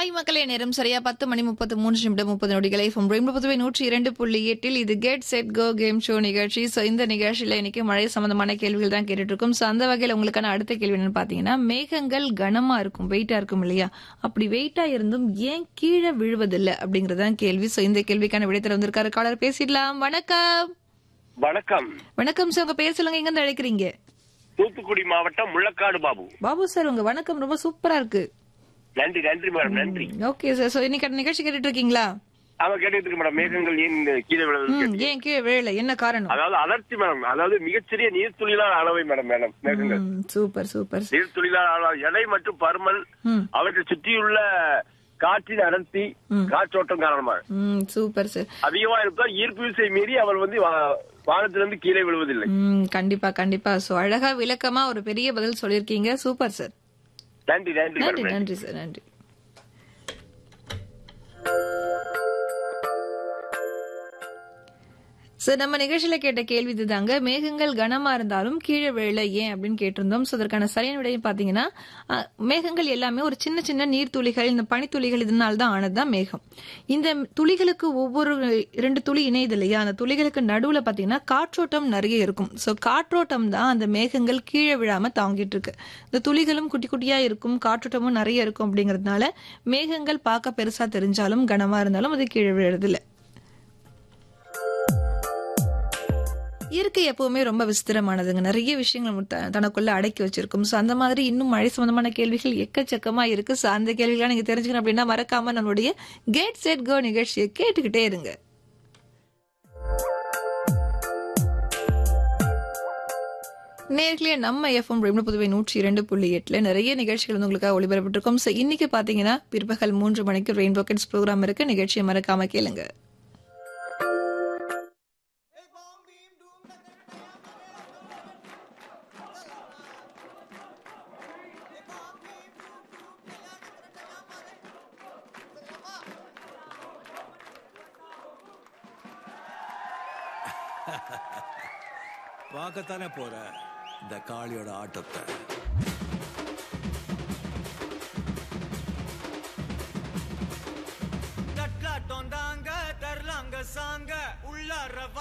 Hi மக்களே நேரம் சரியா பத்து மணி முப்பத்து மூன்று நிமிடம் முப்பது நொடிகளை ஃப்ரம் ரெயின்பதுவை நூற்றி இரண்டு புள்ளி எட்டில் இது get set go game show நிகழ்ச்சி ஸோ இந்த நிகழ்ச்சியில இன்னைக்கு மழை சம்பந்தமான கேள்விகள் தான் கேட்டுட்டு இருக்கோம் ஸோ அந்த வகையில் உங்களுக்கான அடுத்த கேள்வி என்னன்னு பாத்தீங்கன்னா மேகங்கள் கனமா இருக்கும் வெயிட்டா இருக்கும் இல்லையா அப்படி வெயிட்டா இருந்தும் ஏன் கீழே விழுவதில்லை அப்படிங்கறதான் கேள்வி ஸோ இந்த கேள்விக்கான விடை தர வந்திருக்காரு காலர் பேசிடலாம் வணக்கம் வணக்கம் வணக்கம் சார் உங்க பேர் சொல்லுங்க எங்க இருந்து அழைக்கிறீங்க தூத்துக்குடி மாவட்டம் முள்ளக்காடு பாபு பாபு சார் உங்க வணக்கம் ரொம்ப சூப்பரா இருக்கு நன்றி நன்றி மேடம் நன்றி ஓகே சார் ஸோ இன்னைக்கு நிகழ்ச்சி கேட்டுட்டு இருக்கீங்களா அவன் கேட்டுட்டு இருக்கு மேடம் மேகங்கள் ஏன் இந்த கீழே விழுவது ம், ஏன் கீழே விழல என்ன காரணம் அதாவது அலர்ச்சி மேடம் அதாவது மிகச்சிறிய நீர்த்துளிலான அளவை மேடம் மேடம் மேகங்கள் ம், சூப்பர் சூப்பர் சார். நீர்த்துளிலான அளவு எடை மற்றும் பருமன் ம் அவற்றை சுற்றியுள்ள காற்றின் அடர்த்தி காற்றோட்டம் காரணமாக ம் சூப்பர் சார் அதிகமா இருப்பதால் ஈர்ப்பு விசை மீறி அவள் வந்து வா- வானத்திலிருந்து கீழே விழுவதில்லை ம் கண்டிப்பா கண்டிப்பா சோ அழகா விளக்கமா ஒரு பெரிய பதில் சொல்லியிருக்கீங்க சூப்பர் சார் நன்றி நன்றி நன்றி மேடம் நன்றி சார் நன்றி சார் நம்ம நிகழ்ச்சியில கேட்ட கேள்வி இதுதாங்க மேகங்கள் கனமா இருந்தாலும் கீழே விழல ஏன் அப்படின்னு கேட்டிருந்தோம் ஸோ அதற்கான சரியான விடையும் பாத்தீங்கன்னா அஹ், மேகங்கள் எல்லாமே ஒரு சின்ன சின்ன நீர்த்துளிகள் இந்த பனித்துளிகள் இதனால தான் ஆனதுதான் மேகம் இந்த துளிகளுக்கு ஒவ்வொரு இரண்டு துளி இணையுது இல்லையா அந்த துளிகளுக்கு நடுவுல பாத்தீங்கன்னா காற்றோட்டம் நிறைய இருக்கும் ஸோ காற்றோட்டம் தான் அந்த மேகங்கள் கீழே விழாம தாங்கிட்டு இருக்கு இந்த துளிகளும் குட்டி குட்டியா இருக்கும் காற்றோட்டமும் நிறைய இருக்கும் அப்படிங்கறதுனால மேகங்கள் பார்க்க பெருசா தெரிஞ்சாலும் கனமா இருந்தாலும் அது கீழே விழுறதில்ல இயற்கை எப்பவுமே ரொம்ப விசித்திரமானதுங்க நிறைய விஷயங்கள் நம்ம த- தனக்குள்ள அடக்கி வச்சிருக்கும் ஸோ அந்த மாதிரி இன்னும் மழை சம்பந்தமான கேள்விகள் எக்கச்சக்கமா இருக்கு ஸோ அந்த கேள்விகளை நீங்க தெரிஞ்சுக்கணும் அப்படின்னா மறக்காம நம்மளுடைய கேட் செட் கோ நிகழ்ச்சியை கேட்டுக்கிட்டே இருங்க நேர்களே நம்ம எஃப்எம் ரெண்டு புதுவை நூற்றி இரண்டு புள்ளி எட்டுல நிறைய நிகழ்ச்சிகள் வந்து உங்களுக்காக ஒளிபரப்பிட்டிருக்கோம் ஸோ இன்னைக்கு பாத்தீங்கன்னா பிற்பகல் மூன்று மணிக்கு ரெயின்போ கிட்ஸ் ப்ரோக்ராம் இருக்கு நிகழ்ச்சியை மறக்காம கேளுங்க பார்க்கத்தானே போற இந்த காளியோட ஆட்டத்தை தட்லாட்டம் தாங்க தரலாங்க சாங்க உள்ளார